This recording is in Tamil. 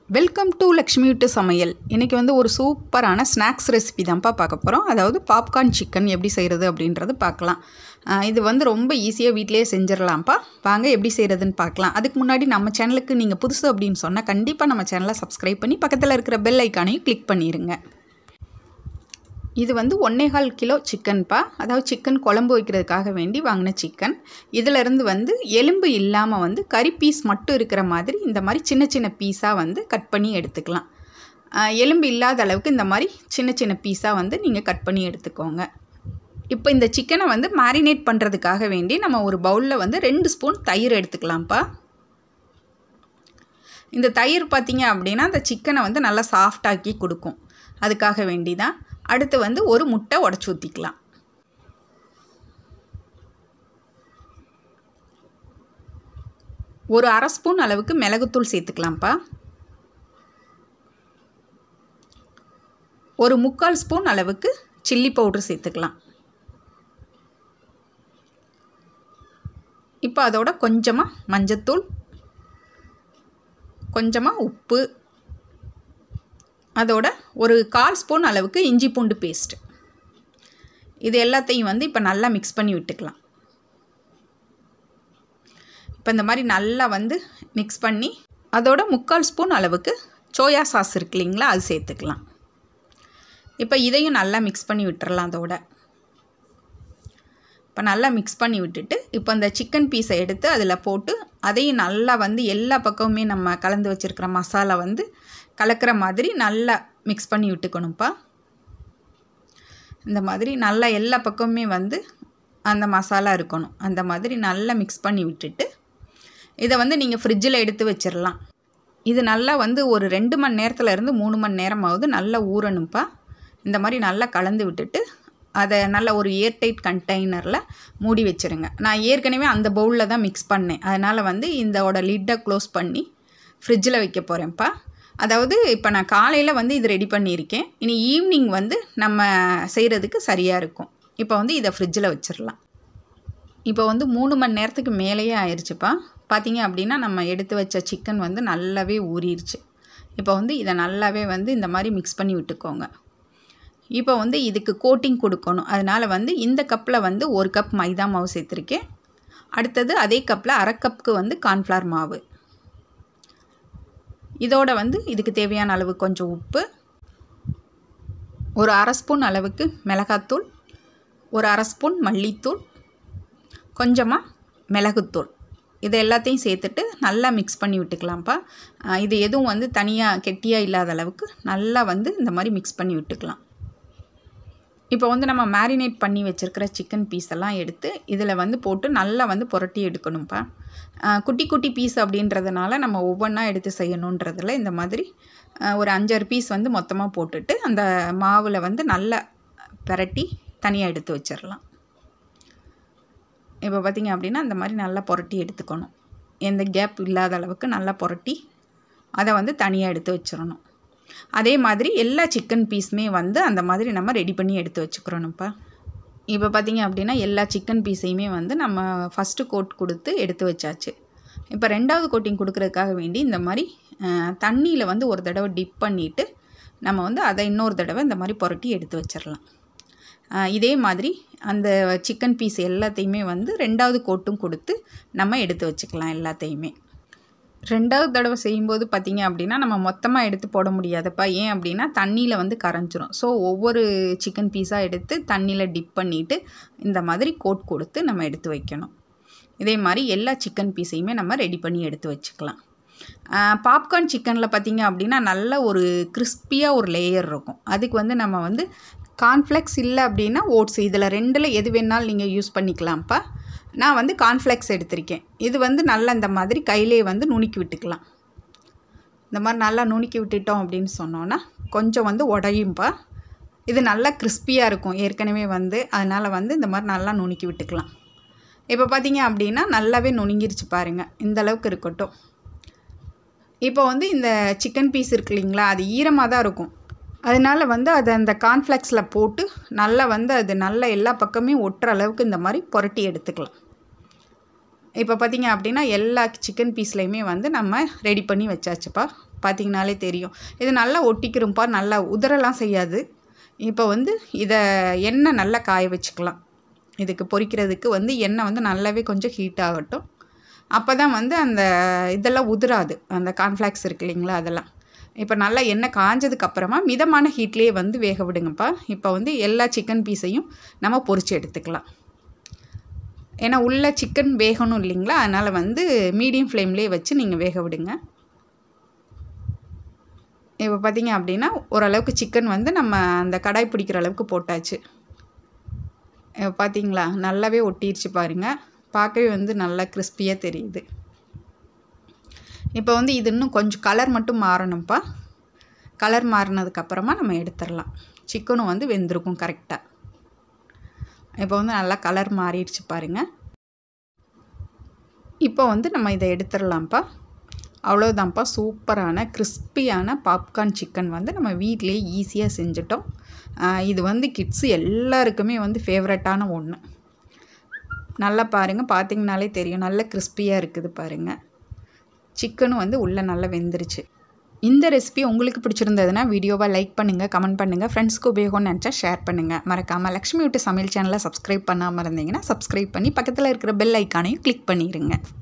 வெல்கம் டு லக்ஷ்மி விட்டு சமையல் இன்றைக்கி வந்து ஒரு சூப்பரான ஸ்நாக்ஸ் ரெசிபி தான்ப்பா பார்க்க போகிறோம் அதாவது பாப்கார்ன் சிக்கன் எப்படி செய்கிறது அப்படின்றது பார்க்கலாம் ஆஹ் இது வந்து ரொம்ப ஈஸியாக வீட்டிலேயே செஞ்சிடலாம்ப்பா வாங்க எப்படி செய்கிறதுன்னு பார்க்கலாம் அதுக்கு முன்னாடி நம்ம சேனலுக்கு நீங்கள் புதுசு அப்படின்னு சொன்னால் கண்டிப்பாக நம்ம சேனலை சப்ஸ்கிரைப் பண்ணி பக்கத்தில் இருக்கிற பெல் ஐக்கானையும் கிளிக் பண்ணிடுங்க இது வந்து ஒன்னேகால் கிலோ சிக்கன்ப்பா அதாவது சிக்கன் குழம்பு வைக்கிறதுக்காக வேண்டி வாங்கின சிக்கன் இதிலிருந்து வந்து எலும்பு இல்லாமல் வந்து கறி பீஸ் மட்டும் இருக்கிற மாதிரி இந்த மாதிரி சின்ன சின்ன பீஸாக வந்து கட் பண்ணி எடுத்துக்கலாம் ஆஹ் எலும்பு இல்லாத அளவுக்கு இந்த மாதிரி சின்ன சின்ன பீஸாக வந்து நீங்கள் கட் பண்ணி எடுத்துக்கோங்க இப்போ இந்த சிக்கனை வந்து மேரினேட் பண்ணுறதுக்காக வேண்டி நம்ம ஒரு பவுலில் வந்து ரெண்டு ஸ்பூன் தயிர் எடுத்துக்கலாம்ப்பா இந்த தயிர் பார்த்தீங்க அப்படின்னா அந்த சிக்கனை வந்து நல்லா சாஃப்டாக்கி கொடுக்கும் அதுக்காக வேண்டி தான் அடுத்து வந்து ஒரு முட்டை உடச்சி ஊற்றிக்கலாம் ஒரு அரை ஸ்பூன் அளவுக்கு மிளகுத்தூள் சேர்த்துக்கலாம்ப்பா ஒரு முக்கால் ஸ்பூன் அளவுக்கு சில்லி பவுட்ரு சேர்த்துக்கலாம் இப்போ அதோட கொஞ்சமாக மஞ்சத்தூள் கொஞ்சமாக உப்பு அதோட ஒரு கால் ஸ்பூன் அளவுக்கு இஞ்சி பூண்டு பேஸ்ட் இது எல்லாத்தையும் வந்து இப்போ நல்லா மிக்ஸ் பண்ணி விட்டுக்கலாம் இப்போ இந்த மாதிரி நல்லா வந்து மிக்ஸ் பண்ணி அதோட முக்கால் ஸ்பூன் அளவுக்கு சோயா சாஸ் இருக்கு இல்லைங்களா அது சேர்த்துக்கலாம் இப்போ இதையும் நல்லா மிக்ஸ் பண்ணி விட்டுறலாம் அதோட இப்போ நல்லா மிக்ஸ் பண்ணி விட்டுட்டு இப்போ இந்த சிக்கன் பீஸை எடுத்து அதில் போட்டு அதையும் நல்லா வந்து எல்லா பக்கமுமே நம்ம கலந்து வச்சுருக்கிற மசாலா வந்து கலக்கிற மாதிரி நல்லா மிக்ஸ் பண்ணி விட்டுக்கணும்ப்பா இந்த மாதிரி நல்லா எல்லா பக்கமுமே வந்து அந்த மசாலா இருக்கணும் அந்த மாதிரி நல்லா மிக்ஸ் பண்ணி விட்டுட்டு இதை வந்து நீங்கள் ஃப்ரிட்ஜில் எடுத்து வச்சிடலாம் இது நல்லா வந்து ஒரு ரெண்டு மணி நேரத்தில் இருந்து மூணு மணி நேரமாவது நல்லா ஊறணும்ப்பா இந்த மாதிரி நல்லா கலந்து விட்டுட்டு அதை நல்ல ஒரு ஏர்டைட் கண்டெய்னரில் மூடி வச்சுருங்க நான் ஏற்கனவே அந்த பவுலில் தான் மிக்ஸ் பண்ணேன் அதனால் வந்து இதோட லிட்டை க்ளோஸ் பண்ணி ஃப்ரிட்ஜில் வைக்க போகிறேன்ப்பா அதாவது இப்போ நான் காலையில் வந்து இது ரெடி பண்ணியிருக்கேன் இனி ஈவினிங் வந்து நம்ம செய்கிறதுக்கு சரியாக இருக்கும் இப்போ வந்து இதை ஃப்ரிட்ஜில் வச்சிடலாம் இப்போ வந்து மூணு மணி நேரத்துக்கு மேலேயே ஆயிடுச்சுப்பா பார்த்தீங்க அப்படின்னா நம்ம எடுத்து வச்ச சிக்கன் வந்து நல்லாவே ஊறிடுச்சு இப்போ வந்து இதை நல்லாவே வந்து இந்த மாதிரி மிக்ஸ் பண்ணி விட்டுக்கோங்க இப்போ வந்து இதுக்கு கோட்டிங் கொடுக்கணும் அதனால் வந்து இந்த கப்பில் வந்து ஒரு கப் மைதா மாவு சேர்த்துருக்கேன் அடுத்தது அதே கப்பில் அரை கப்புக்கு வந்து கார்ன்ஃப்ளவர் மாவு இதோட வந்து இதுக்கு தேவையான அளவு கொஞ்சம் உப்பு ஒரு அரை ஸ்பூன் அளவுக்கு மிளகாத்தூள் ஒரு அரை ஸ்பூன் மல்லித்தூள் கொஞ்சமாக மிளகுத்தூள் இது எல்லாத்தையும் சேர்த்துட்டு நல்லா மிக்ஸ் பண்ணி விட்டுக்கலாம்ப்பா இது எதுவும் வந்து தனியாக கெட்டியாக இல்லாத அளவுக்கு நல்லா வந்து இந்த மாதிரி மிக்ஸ் பண்ணி விட்டுக்கலாம் இப்போ வந்து நம்ம மேரினேட் பண்ணி வச்சுருக்கிற சிக்கன் பீஸ் எல்லாம் எடுத்து இதில் வந்து போட்டு நல்லா வந்து புரட்டி எடுக்கணும்ப்பா குட்டி குட்டி பீஸ் அப்படின்றதுனால நம்ம ஒவ்வொன்றா எடுத்து செய்யணுன்றதில் இந்த மாதிரி ஒரு அஞ்சாறு பீஸ் வந்து மொத்தமாக போட்டுட்டு அந்த மாவில் வந்து நல்லா பிரட்டி தனியாக எடுத்து வச்சிடலாம் இப்போ பார்த்திங்க அப்படின்னா அந்த மாதிரி நல்லா புரட்டி எடுத்துக்கணும் எந்த கேப் இல்லாத அளவுக்கு நல்லா புரட்டி அதை வந்து தனியாக எடுத்து வச்சிடணும் அதே மாதிரி எல்லா சிக்கன் பீஸுமே வந்து அந்த மாதிரி நம்ம ரெடி பண்ணி எடுத்து வச்சுக்கிறோம்ப்பா இப்போ பார்த்திங்க அப்படின்னா எல்லா சிக்கன் பீஸையுமே வந்து நம்ம ஃபஸ்ட்டு கோட் கொடுத்து எடுத்து வச்சாச்சு இப்போ ரெண்டாவது கோட்டிங் கொடுக்குறதுக்காக வேண்டி இந்த மாதிரி தண்ணியில் வந்து ஒரு தடவை டிப் பண்ணிவிட்டு நம்ம வந்து அதை இன்னொரு தடவை இந்த மாதிரி புரட்டி எடுத்து வச்சிடலாம் இதே மாதிரி அந்த சிக்கன் பீஸ் எல்லாத்தையுமே வந்து ரெண்டாவது கோட்டும் கொடுத்து நம்ம எடுத்து வச்சுக்கலாம் எல்லாத்தையுமே ரெண்டாவது தடவை செய்யும்போது பார்த்திங்க அப்படின்னா நம்ம மொத்தமாக எடுத்து போட முடியாதப்பா ஏன் அப்படின்னா தண்ணியில் வந்து கரைஞ்சிரும் ஸோ ஒவ்வொரு சிக்கன் பீஸாக எடுத்து தண்ணியில் டிப் பண்ணிவிட்டு இந்த மாதிரி கோட் கொடுத்து நம்ம எடுத்து வைக்கணும் இதே மாதிரி எல்லா சிக்கன் பீஸையுமே நம்ம ரெடி பண்ணி எடுத்து வச்சுக்கலாம் பாப்கார்ன் சிக்கனில் பார்த்திங்க அப்படின்னா நல்ல ஒரு கிறிஸ்பியாக ஒரு லேயர் இருக்கும் அதுக்கு வந்து நம்ம வந்து கார்ன்ஃப்ளெக்ஸ் இல்லை அப்படின்னா ஓட்ஸ் இதில் ரெண்டில் எது வேணாலும் நீங்கள் யூஸ் பண்ணிக்கலாம்ப்பா நான் வந்து கார்ன்ஃப்ளெக்ஸ் எடுத்திருக்கேன் இது வந்து நல்லா இந்த மாதிரி கையிலே வந்து நுணுக்கி விட்டுக்கலாம் இந்த மாதிரி நல்லா நுணுக்கி விட்டுட்டோம் அப்படின்னு சொன்னோன்னா கொஞ்சம் வந்து உடையும்பா இது நல்லா கிறிஸ்பியாக இருக்கும் ஏற்கனவே வந்து அதனால் வந்து இந்த மாதிரி நல்லா நுணுக்கி விட்டுக்கலாம் இப்போ பார்த்தீங்க அப்படின்னா நல்லாவே நுணுங்கிருச்சு பாருங்கள் இந்த அளவுக்கு இருக்கட்டும் இப்போ வந்து இந்த சிக்கன் பீஸ் இருக்கு இல்லைங்களா அது ஈரமாக தான் இருக்கும் அதனால் வந்து அதை அந்த கார்ன்ஃப்ளெக்ஸில் போட்டு நல்லா வந்து அது நல்லா எல்லா பக்கமே ஒட்டுற அளவுக்கு இந்த மாதிரி புரட்டி எடுத்துக்கலாம் இப்போ பார்த்திங்க அப்படின்னா எல்லா சிக்கன் பீஸ்லையுமே வந்து நம்ம ரெடி பண்ணி வச்சாச்சுப்பா பார்த்தீங்கனாலே தெரியும் இது நல்லா ஒட்டிக்கிறோம்ப்பா நல்லா உதறலாம் செய்யாது இப்போ வந்து இதை எண்ணெய் நல்லா காய வச்சுக்கலாம் இதுக்கு பொரிக்கிறதுக்கு வந்து எண்ணெய் வந்து நல்லாவே கொஞ்சம் ஹீட் ஆகட்டும் அப்போ தான் வந்து அந்த இதெல்லாம் உதிராது அந்த கார்ன்ஃப்ளாக்ஸ் இருக்கு இல்லைங்களா அதெல்லாம் இப்போ நல்லா எண்ணெய் காஞ்சதுக்கு அப்புறமா மிதமான ஹீட்லேயே வந்து வேக விடுங்கப்பா இப்போ வந்து எல்லா சிக்கன் பீஸையும் நம்ம பொரிச்சு எடுத்துக்கலாம் ஏன்னா உள்ள சிக்கன் வேகணும் இல்லைங்களா அதனால் வந்து மீடியம் ஃப்ளேம்லேயே வச்சு நீங்கள் வேக விடுங்க இப்போ பார்த்தீங்க அப்படின்னா ஓரளவுக்கு சிக்கன் வந்து நம்ம அந்த கடாய் பிடிக்கிற அளவுக்கு போட்டாச்சு இப்போ பார்த்தீங்களா நல்லாவே ஒட்டிடுச்சு பாருங்கள் பார்க்கவே வந்து நல்லா கிறிஸ்பியாக தெரியுது இப்போ வந்து இது இன்னும் கொஞ்சம் கலர் மட்டும் மாறணும்ப்பா கலர் மாறினதுக்கப்புறமா நம்ம எடுத்துடலாம் சிக்கனும் வந்து வெந்திருக்கும் கரெக்டாக இப்போ வந்து நல்லா கலர் மாறிடுச்சு பாருங்கள் இப்போ வந்து நம்ம இதை எடுத்துடலாம்ப்பா அவ்வளோதான்ப்பா சூப்பரான கிறிஸ்பியான பாப்கார்ன் சிக்கன் வந்து நம்ம வீட்டிலேயே ஈஸியாக செஞ்சிட்டோம் இது வந்து கிட்ஸு எல்லாருக்குமே வந்து ஃபேவரட்டான ஒன்று நல்லா பாருங்கள் பார்த்தீங்கனாலே தெரியும் நல்ல கிறிஸ்பியாக இருக்குது பாருங்கள் சிக்கனும் வந்து உள்ளே நல்லா வெந்துருச்சு இந்த ரெசிபி உங்களுக்கு பிடிச்சிருந்ததுன்னா வீடியோவை லைக் பண்ணுங்கள் கமெண்ட் பண்ணுங்கள் ஃப்ரெண்ட்ஸ்க்கு உபயோகம்னு நினச்சா ஷேர் பண்ணுங்கள் மறக்காமல் லக்ஷ்மி விட்டு சமையல் சேனலை சப்ஸ்கிரைப் பண்ணாமல் இருந்தீங்கன்னா சப்ஸ்கிரைப் பண்ணி பக்கத்தில் இருக்கிற பெல் ஐக்கானையும் கிளிக் பண்ணிடுங்க